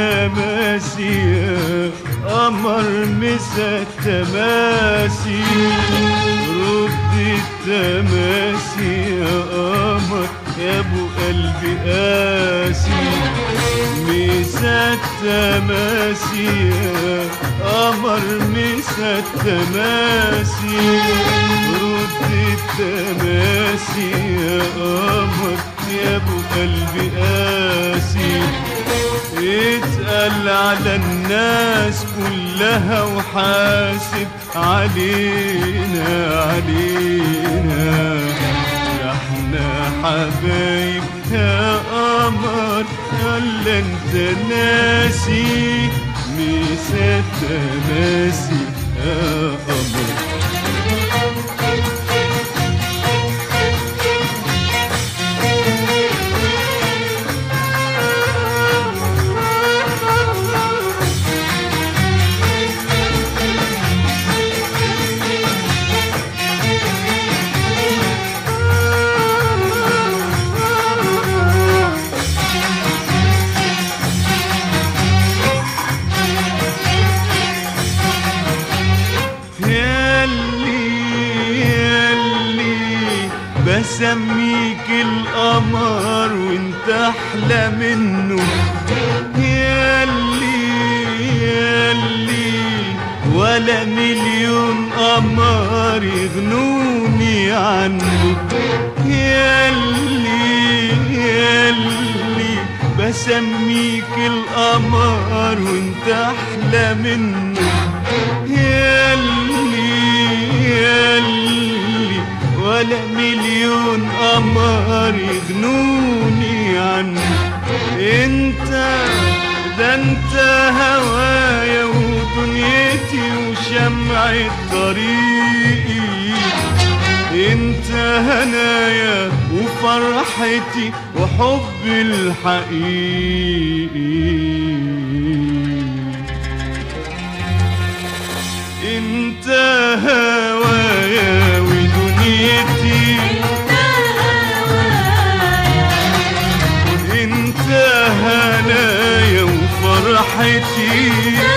التماسي يا قمر مسا التماسي رد التماسي يا قمر يا ابو قلبي قاسي مسا التماسي يا قمر مسا التماسي رد التماسي يا قمر يا ابو قلبي قاسي اتقل على الناس كلها وحاسب علينا علينا يا احنا حبايب يا قمر يلا انت ناسي ميسات ناسي يا قمر ياللي ياللي بسميك القمر وانت احلى منه ياللي ياللي ولا مليون قمر يغنوني عنه ياللي ياللي بسميك القمر وانت احلى منه ياللي ياللي ولا مليون قمر يغنوني عنه انت ده انت هوايا ودنيتي وشمع طريقي انت هنايا وفرحتي وحبي الحقيقي انت هوايا ودنيتي انت هنايا وفرحتي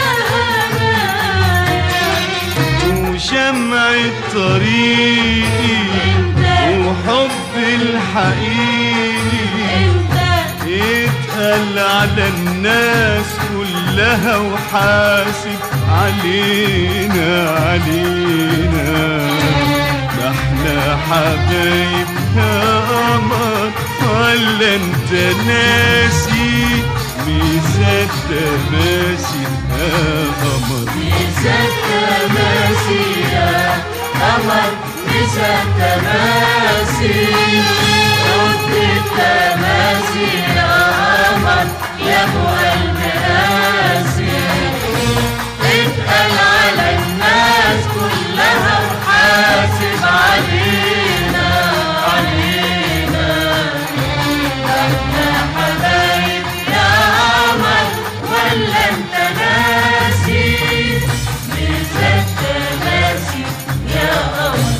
وشمع طريقي وحب الحقيقي اتقل على الناس كلها وحاسب علينا علينا ده احنا حبايب يا قمر ولا انت ناسي ميزات تماسي يا قمر ميزات تماسي يا قمر ميزات تماسي رد التماسي يا قمر يا ابو قلب قاسي اتقل على الناس كلها وحاسب علينا علينا احنا حبايب يا قمر ولا انت ناسي ميزات تماسي يا قمر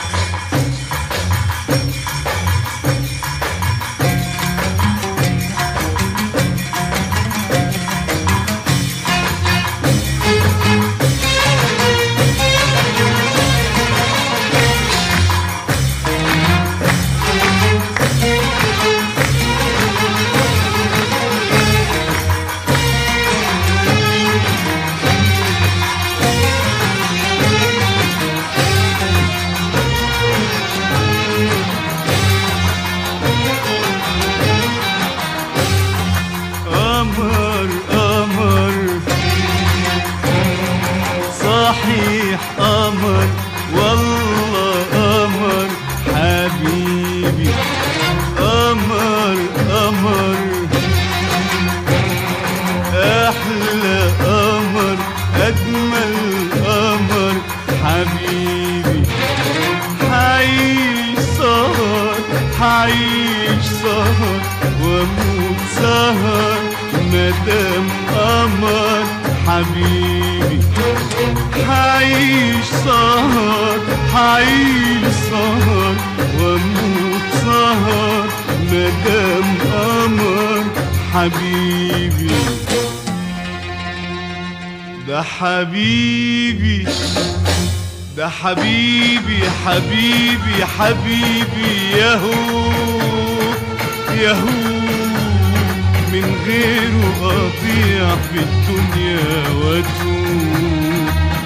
قمر قمر صحيح قمر والله قمر حبيبي قمر قمر احلى قمر اجمل قمر حبيبي حعيش سهر حعيش سهر واموت سهر مدام قمر حبيبي حعيش سهر حعيش سهر واموت سهر مدام قمر حبيبي ده حبيبي ده حبيبي حبيبي حبيبي يهو يهو من غيره أضيع في الدنيا وأتوه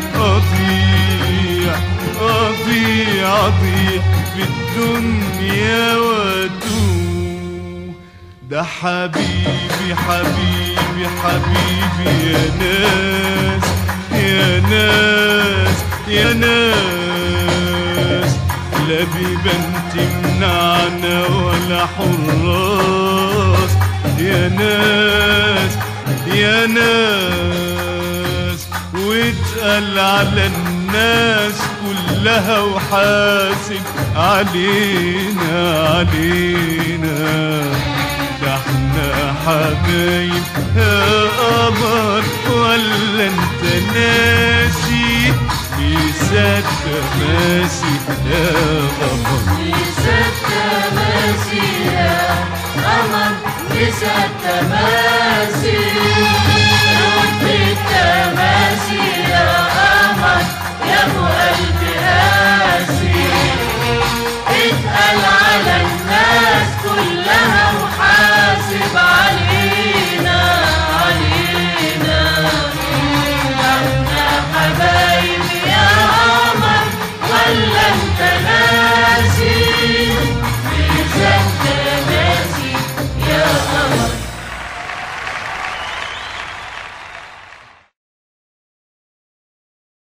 أضيع أضيع أضيع في الدنيا وأتوه ده حبيبي حبيبي حبيبي يا ناس يا ناس يا ناس لا بيبان تمنعنا ولا حراس يا ناس يا ناس واتقل على الناس كلها وحاسب علينا علينا ده احنا حبايب يا قمر ولا انت ناسي بيسات ماسي يا قمر بست ماسي يا قمر بست ماسي رد التماسي